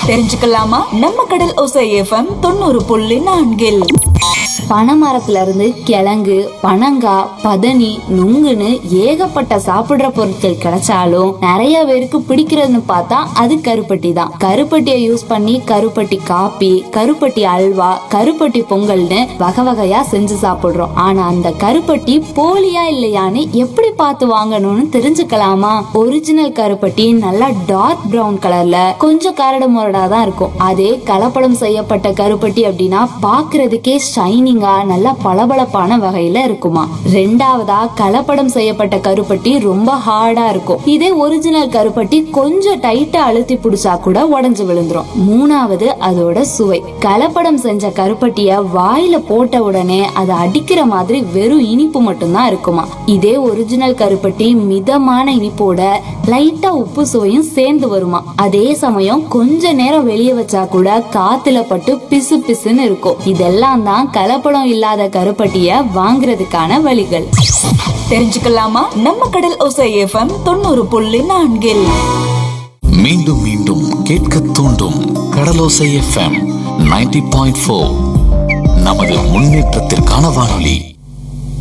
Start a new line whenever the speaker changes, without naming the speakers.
தெரிஞ்சுக்கலாமா நம்ம கடல் ஒசை எஃப்எம் தொண்ணூறு புள்ளி நான்கில்
பனைமரத்துல இருந்து கிழங்கு பனங்காய் பதனி நுங்குன்னு ஏகப்பட்ட சாப்பிடுற பொருட்கள் கிடைச்சாலும் நிறைய பேருக்கு பிடிக்கிறதுன்னு பார்த்தா அது கருப்பட்டி தான் கருப்பட்டியை யூஸ் பண்ணி கருப்பட்டி காப்பி கருப்பட்டி அல்வா கருப்பட்டி பொங்கல்னு வகை வகையா செஞ்சு சாப்பிடுறோம் ஆனா அந்த கருப்பட்டி போலியா இல்லையான்னு எப்படி பார்த்து வாங்கணும்னு தெரிஞ்சுக்கலாமா ஒரிஜினல் கருப்பட்டி நல்லா டார்க் பிரவுன் கலர்ல கொஞ்சம் கரடு முரடா தான் இருக்கும் அதே கலப்படம் செய்யப்பட்ட கருப்பட்டி அப்படின்னா பாக்குறதுக்கே ஷைனிங்கா நல்லா பளபளப்பான வகையில இருக்குமா ரெண்டாவதா கலப்படம் செய்யப்பட்ட கருப்பட்டி ரொம்ப ஹார்டா இருக்கும் இதே ஒரிஜினல் கருப்பட்டி கொஞ்சம் டைட்டா அழுத்தி பிடிச்சா கூட உடைஞ்சு விழுந்துரும் மூணாவது அதோட சுவை கலப்படம் செஞ்ச கருப்பட்டிய வாயில போட்ட உடனே அதை அடிக்கிற மாதிரி வெறும் இனிப்பு மட்டும்தான் இருக்குமா இதே ஒரிஜினல் கருப்பட்டி மிதமான இனிப்போட லைட்டா உப்பு சுவையும் சேர்ந்து வருமா அதே சமயம் கொஞ்ச நேரம் வெளியே வச்சா கூட காத்துல பட்டு பிசு பிசுன்னு இருக்கும் இதெல்லாம் தான் கலப்படம் இல்லாத கருப்பட்டிய வாங்குறதுக்கான வழிகள்
தெரிஞ்சுக்கலாமா நம்ம கடல் ஒசை எஃப்எம் தொண்ணூறு புள்ளி நான்கில்
மீண்டும் மீண்டும் கேட்க தூண்டும் Kadalosai FM ninety point four நமது முன்னேற்றத்திற்கான வானொலி